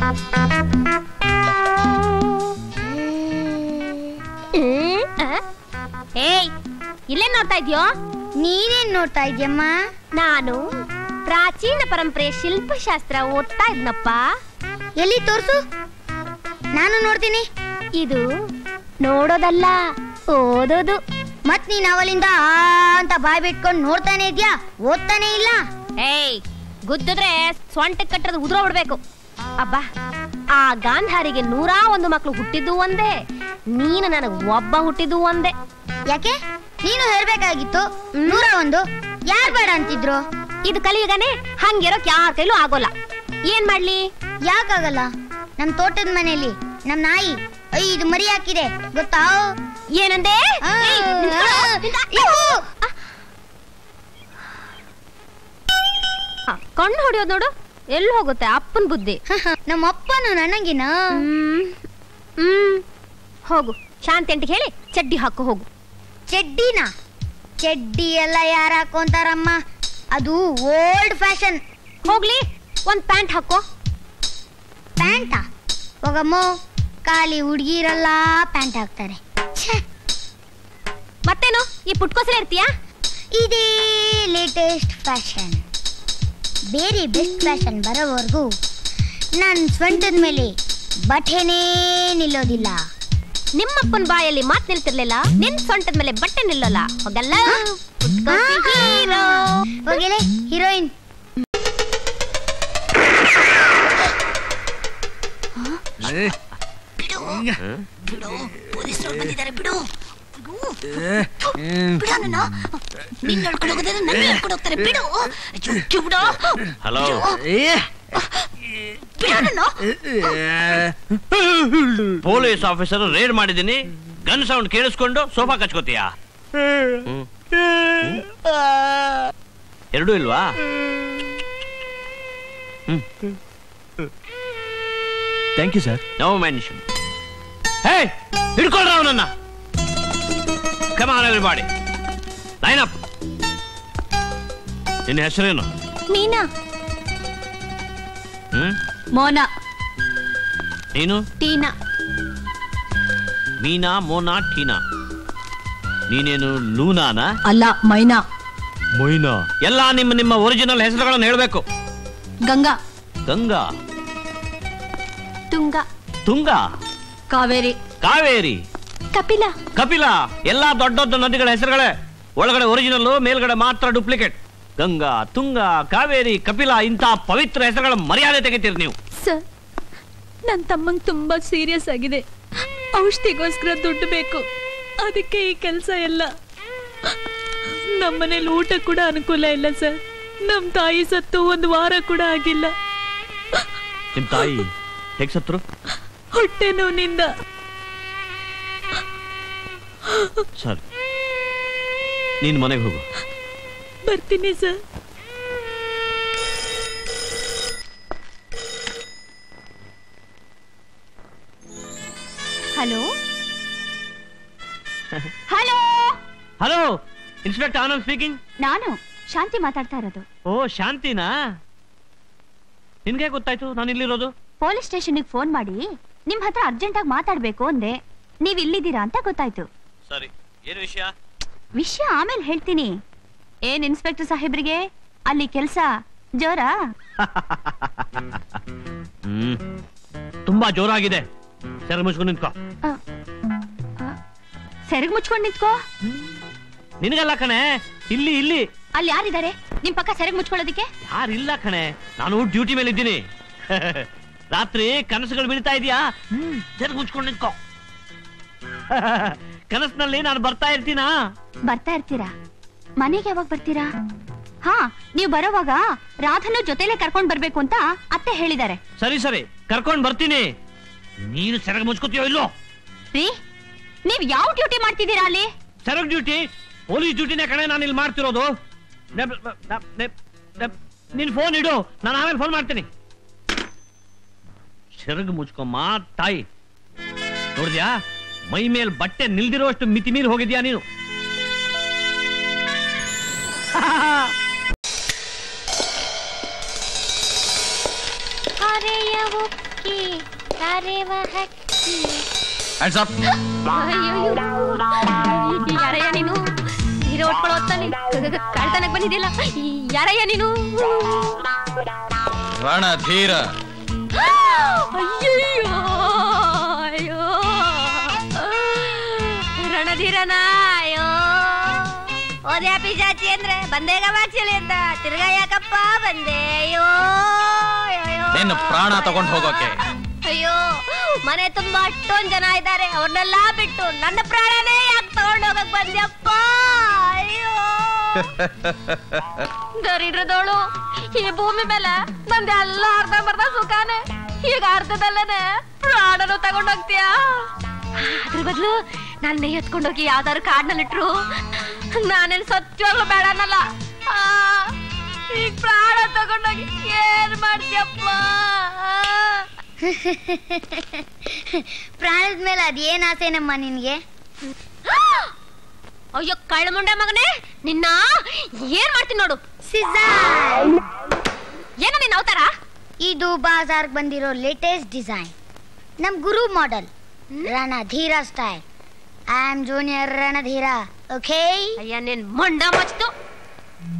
ಏಯ್ ಇಲ್ಲೇ ನೋಡ್ತಾ ಇದ್ಯೋ ನೀನೇನ್ ನೋಡ್ತಾ ಇದ್ಯಮ್ಮ ನಾನು ಪ್ರಾಚೀನ ಪರಂಪರೆಯ ಶಿಲ್ಪಶಾಸ್ತ್ರ ಓದ್ತಾ ಇದ್ನಪ್ಪ ಎಲ್ಲಿ ತೋರ್ಸು ನಾನು ನೋಡ್ತೀನಿ ಇದು ನೋಡೋದಲ್ಲ ಓದೋದು ಮತ್ ನೀನ್ ಅವಲಿಂದ ಆ ಅಂತ ಬಾಯ್ ಬಿಟ್ಕೊಂಡು ನೋಡ್ತಾನೆ ಇದ್ಯಾ ಓದ್ತಾನೆ ಇಲ್ಲ ಏಯ್ ಗುದ್ದಿದ್ರೆ ಸೊಂಟ ಕಟ್ಟದ ಉದುರೋ ಬಿಡ್ಬೇಕು ಅಬ್ಬಾ ಆ ಗಾಂಧಾರಿಗೆ ನೂರಾ ಒಂದು ಮಕ್ಳು ಹುಟ್ಟಿದ್ದು ಒಂದೇ ನೀನು ನನಗ್ ಒಬ್ಬ ಹುಟ್ಟಿದ್ದು ಒಂದೇ ಯಾಕೆ ನೀನು ಹೇಳ್ಬೇಕಾಗಿತ್ತು ನೂರ ಒಂದು ಯಾರ್ ಬೇಡ ಅಂತಿದ್ರು ಇದು ಕಲಿಯುಗನೆ ಹಂಗಿರೋಕ್ ಯಾರ ಕೈಲೂ ಆಗೋಲ್ಲ ಏನ್ ಮಾಡ್ಲಿ ಯಾಕಾಗಲ್ಲ ನಮ್ ತೋಟದ ಮನೆಯಲ್ಲಿ ನಮ್ ನಾಯಿ ಐದು ಮರಿ ಹಾಕಿದೆ ಗೊತ್ತಾ ಏನಂದೆ ಆ, ಏಯ್, ನಿಂತ್ಕೊಳ್ಳೋ, ಆ, ನಿಂತ್ಕೊಳ್ಳೋ. ಇವು. ಆ, ಕಣ್ಣು ಹೊಡಿಯೋದ್ ನೋಡು ಎಲ್ಲಿ ಹೋಗುತ್ತೆ ಅಪ್ಪನ್ ಬುದ್ಧಿ ನಮ್ಮ ಅಪ್ಪನು ನನಗಿನ ಹ್ಮ್ ಹ್ಮ್ ಹೋಗು ಶಾಂತಿ ಅಂಟಿಗೆ ಹೇಳಿ ಚಡ್ಡಿ ಹಾಕು ಹೋಗು ಚಡ್ಡಿನ ಚಡ್ಡಿ ಎಲ್ಲ ಯಾರು ಹಾಕೊಂತಾರಮ್ಮ ಅದು ಓಲ್ಡ್ ಫ್ಯಾಷನ್ ಹೋಗ್ಲಿ ಒಂದ್ ಪ್ಯಾಂಟ್ ಹಾಕೋ ಪ್ಯಾಂಟಾ ಹೋಗಮ್ಮ ಖಾಲಿ ಹುಡುಗಿರೆಲ್ಲ ಪ್ಯಾಂಟ್ ಹಾಕ್ತಾರೆ ಛೆ, ಮತ್ತೇನು ಈ ಪುಟ್ಕೋಸಲೇ ಇರ್ತೀಯಾ ಇದೇ ಲೇಟೆಸ್ಟ್ ಫ್ಯಾಷನ್ ಬೇರೆ ಬೆಸ್ಟ್ ಫ್ಯಾಷನ್ ಬರೋವರೆಗೂ ನನ್ನ ಸ್ವಂಟದ ಮೇಲೆ ಬಟ್ಟೆನೇ ನಿಲ್ಲೋದಿಲ್ಲ ನಿಮ್ಮಪ್ಪನ ಬಾಯಲ್ಲಿ ಮಾತ್ ನಿಲ್ತಿರ್ಲಿಲ್ಲ ನಿನ್ ಸೊಂಟದ ಮೇಲೆ ಬಟ್ಟೆ ನಿಲ್ಲಲ್ಲ ಹೋಗಲ್ಲ ಪುಟ್ಕೋಸಿ ಹೀರೋ ಹೋಗಿಲೆ heroine hello police officer raid ಮಾಡಿದ್ದೀನಿ ಗನ್ ಸೌಂಡ್ ಕೇಳಿಸ್ಕೊಂಡು ಸೋಫಾ ಕಚ್ಕೋತೀಯಾ ಹ್ಮ್. ಎರಡೂ ಇಲ್ವಾ thank you sir no mention ಹೇ ಹಿಡ್ಕೊಳ್ರ ಅವನನ್ನ ಕಮಾನ್ ಎವ್ರಿಬಾಡಿ ಲೈನ್ ಅಪ್ ನಿನ್ನ ಹೆಸರೇನು ಮೀನಾ ಹ್ಮ್ ಮೋನಾ ನೀನು ಟೀನಾ ಮೀನಾ ಮೋನಾ ಟೀನಾ ನೀನೇನು ಲೂನಾನಾ ಅಲ್ಲ ಮೈನಾ ಮೊಯ್ನಾ ಎಲ್ಲ ನಿಮ್ಮ ನಿಮ್ಮ ಒರಿಜಿನಲ್ ಹೆಸರುಗಳನ್ನು ಹೇಳಬೇಕು ಗಂಗಾ ಗಂಗಾ ತುಂಗ ತುಂಗಾ ಕಾವೇರಿ ಕಾವೇರಿ ಕಪಿಲ ಕಪಿಲ ಎಲ್ಲಾ ದೊಡ್ಡ ದೊಡ್ಡ ನದಿಗಳ ಹೆಸರುಗಳೇ ಒಳಗಡೆ ಒರಿಜಿನಲ್ ಮೇಲ್ಗಡೆ ಮಾತ್ರ ಡೂಪ್ಲಿಕೇಟ್ ಗಂಗಾ ತುಂಗ ಕಾವೇರಿ ಕಪಿಲ ಇಂಥ ಪವಿತ್ರ ಹೆಸರುಗಳ ಮರ್ಯಾದೆ ತೆಗಿತೀರಿ ನೀವು ಸರ್ ನನ್ನ ತಮ್ಮಂಗ್ ತುಂಬಾ ಸೀರಿಯಸ್ ಆಗಿದೆ ಔಷಧಿಗೋಸ್ಕರ ದುಡ್ಡು ಬೇಕು ಅದಕ್ಕೆ ಈ ಕೆಲಸ ಎಲ್ಲ ನಮ್ಮನೇಲಿ ಊಟ ಕೂಡ ಅನುಕೂಲ ಇಲ್ಲ ಸರ್ ನಮ್ ತಾಯಿ ಸತ್ತು ಒಂದು ವಾರ ಕೂಡ ಆಗಿಲ್ಲ ನಿಮ್ ತಾಯಿ ಹೇಗ್ ಸತ್ರು ಹೊಟ್ಟೆ ನೋವಿನಿಂದ ಸರಿ ನೀನ್ ಮನೆಗೆ ಹೋಗು ಬರ್ತೀನಿ sir hello hello hello inspector Anand speaking ನಾನು ಶಾಂತಿ ಮಾತಾಡ್ತಾ ಇರೋದು ಓ ಶಾಂತಿನಾ ನಿನ್ಗೆ ಗೊತ್ತಾಯ್ತು ನಾನು ಇಲ್ಲಿರೋದು ಪೊಲೀಸ್ ಸ್ಟೇಷನ್ಗೆ ಫೋನ್ ಮಾಡಿ ನಿಮ್ ಹತ್ರ ಅರ್ಜೆಂಟ್ ಆಗಿ ಮಾತಾಡ್ಬೇಕು ಅಂದೆ ನೀವ್ ಇಲ್ಲಿದ್ದೀರಾ ಅಂತ ಗೊತ್ತಾಯ್ತು ಸರಿ ಏನು ವಿಷಯ ವಿಷಯ ಆಮೇಲೆ ಹೇಳ್ತೀನಿ ಏನ್ ಇನ್ಸ್ಪೆಕ್ಟರ್ ಸಾಹೇಬ್ರಿಗೆ ಅಲ್ಲಿ ಕೆಲ್ಸ ಜೋರಾ ಹ್ಮ್ ತುಂಬಾ ಜೋರಾಗಿದೆ ಸರಿ ಮುಚ್ಕೊಂಡು ನಿಂತ್ಕೋ ಸೆರಗ್ ಮುಚ್ಕೊಂಡ್ ನಿಂತ್ಕೋ ನಿನಗಲ್ಲ ಕಣೆ ಇಲ್ಲಿ ಇಲ್ಲಿ ಅಲ್ಲಿ ಯಾರಿದ್ದಾರೆ ನಿಮ್ ಪಕ್ಕ ಸೆರಗ್ ಮುಚ್ಕೊಳ್ಳೋದಿಕ್ಕೆ ಯಾರಿಲ್ಲ ಕಣೆ ನಾನು ಡ್ಯೂಟಿ ಮೇಲೆ ಇದ್ದೀನಿ ರಾತ್ರಿ ಕನಸುಗಳು ಬೀಳ್ತಾ ಇದೀಯಾ ಹ್ಮ್ ಸರಿ ಮುಚ್ಕೊಂಡು ನಿಂತ್ಕೋ ಕನಸಿನಲ್ಲಿ ನಾನು ಬರ್ತಾ ಇರ್ತೀನಾ ಬರ್ತಾ ಇರ್ತೀರಾ ಮನೆಗೆ ಯಾವಾಗ ಬರ್ತೀರಾ ಹಾ ನೀವು ಬರೋವಾಗ ರಾಧನು ಜೊತೆಲೆ ಕರ್ಕೊಂಡ್ ಬರ್ಬೇಕು ಅಂತ ಅತ್ತೆ ಹೇಳಿದ್ದಾರೆ ಸರಿ ಸರಿ ಕರ್ಕೊಂಡ್ ಬರ್ತೀನಿ ನೀನು ಸೆರಗ್ ಮುಚ್ಕೋತೀಯೋ ಇಲ್ಲೋ ರೀ ನೀವ್ ಯಾವ ಡ್ಯೂಟಿ ಮಾಡ್ತಿದ್ದೀರಾ ಅಲ್ಲಿ ಸೆರಗ್ ಡ್ಯೂಟಿ ಪೊಲೀಸ್ ಡ್ಯೂಟಿನೇ ಕಣೆ ನಾನು ಇಲ್ಲಿ ಮಾಡ್ತಿರೋದು ನೆಪ್- ನೆಪ್- ನೆಪ್- ನೆಪ್- ನಿನ್ ಫೋನ್ ಇಡು ನಾನು ಆಮೇಲೆ ಫೋನ್ ಮಾಡ್ತೀನಿ ಸೆರಗ್ ಮುಚ್ಕೊಮ್ಮ ತಾಯಿ ನೋಡಿದ್ಯಾ ಮೈ ಮೇಲ್ ಬಟ್ಟೆ ನಿಲ್ದಿರೋಷ್ಟು ಮಿತಿ ಮೀರಿ ಹೋಗಿದ್ಯಾ ನೀನು ಹರೆಯ ಹಕ್ಕಿ ಕರೆವ ಹಕ್ಕಿ ಹ್ಯಾಂಡ್ಸ್ ಅಪ್ ಯಾರಯ್ಯ ನೀನು ಹೀರೋ ಉಟ್ಕೊಳ್ಳೋ ಹೊತ್ತಲ್ಲಿ ಕಳ್ತನಕ್ ಬಂದಿದ್ದಿಲ್ಲ ಯಾರಯ್ಯ ನೀನು ರಣಧೀರ ಅಯ್ಯಯ್ಯೋ ಅಯ್ಯೋ ರಣಧೀರನ ಅಯ್ಯೋ ಓದ್ಯಾ ಪಿಜಾಚಿ ಅಂದ್ರೆ ಬಂದೇಗ ಬಾಚಲಿ ಅಂತ ತಿರ್ಗಾ ಯಾಕಪ್ಪ ಬಂದೆ ಅಯ್ಯೋ ಅಯ್ಯೋ ನಿನ್ನ ಪ್ರಾಣ ತಗೊಂಡ್ ಹೋಗೋಕೆ ಅಯ್ಯೋ ಮನೆ ತುಂಬಾ ಅಷ್ಟೊಂದ್ ಜನ ಇದ್ದಾರೆ ಅವ್ರನ್ನೆಲ್ಲ ಬಿಟ್ಟು ನನ್ನ ಪ್ರಾಣನೇ ಯಾಕೆ ತಗೊಂಡ್ ಹೋಗಕ್ ಬಂದ್ಯಪ್ಪ ಅಯ್ಯೋ ದರಿದ್ರದೋಳು ಈ ಭೂಮಿ ಮೇಲೆ ನಂದೆ ಎಲ್ಲ ಅರ್ಧ ಬರ್ಧ ಸುಖಾನೆ ಈಗ ಅರ್ಧದಲ್ಲೇನೆ ಪ್ರಾಣನು ತಗೊಂಡ್ ಹೋಗ್ತೀಯಾ ಅದ್ರ ಬದಲು ನನ್ನ ಎತ್ಕೊಂಡೋಗಿ ಯಾವ್ದಾದ್ರು ಕಾಡ್ನಲ್ಲಿಟ್ರು ನಾನೇನ್ ಸತ್ಯವಾಗ್ಲೂ ಬೇಡ ಅನ್ನಲ್ಲ ಆ, ಈಗ ಪ್ರಾಣ ತಗೊಂಡೋಗಿ ಏನ್ ಮಾಡ್ತೀಯಪ್ಪ ಪ್ರಾಣದ ಮೇಲೆ ಅದೇನ್ ಆಸೆನಮ್ಮ ನಿನ್ಗೆ ಅಯ್ಯೋ ಕಳ್ಳ ಮುಂಡೆ ಮಗನೇ ನಿನ್ನ ಏನ್ ಮಾಡ್ತೀನಿ ನೋಡು ಸಿಜಾರ್ ಏನೋ ನಿನ್ನ ಅವತಾರ ಇದು ಬಾಜಾರ್ಗ್ ಬಂದಿರೋ ಲೇಟೆಸ್ಟ್ ಡಿಸೈನ್ ನಮ್ ಗುರು model Ranadheera style I am junior Ranadheera okay ಅಯ್ಯ ನಿನ್ ಮೊಂಡ ಮಚ್ತು